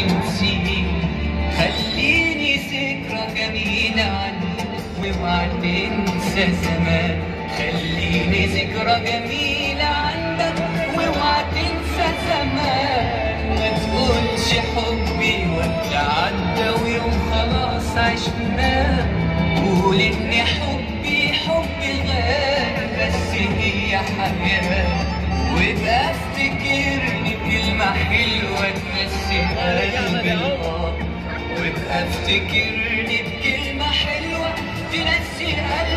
تنسيه خليني ذكرى جميلة عنك واوعى تنسى زمان خليني ذكرى جميلة عندك واوعى تنسى زمان ما تقولش حبي وقت عدى ويوم خلاص عشناه قول ان حبي حب غالي بس هي حياة وابقى افتكرني بكلمة حلوة تنسي قلبي الآه وابقى افتكرني بكلمة حلوة تنسي قلبي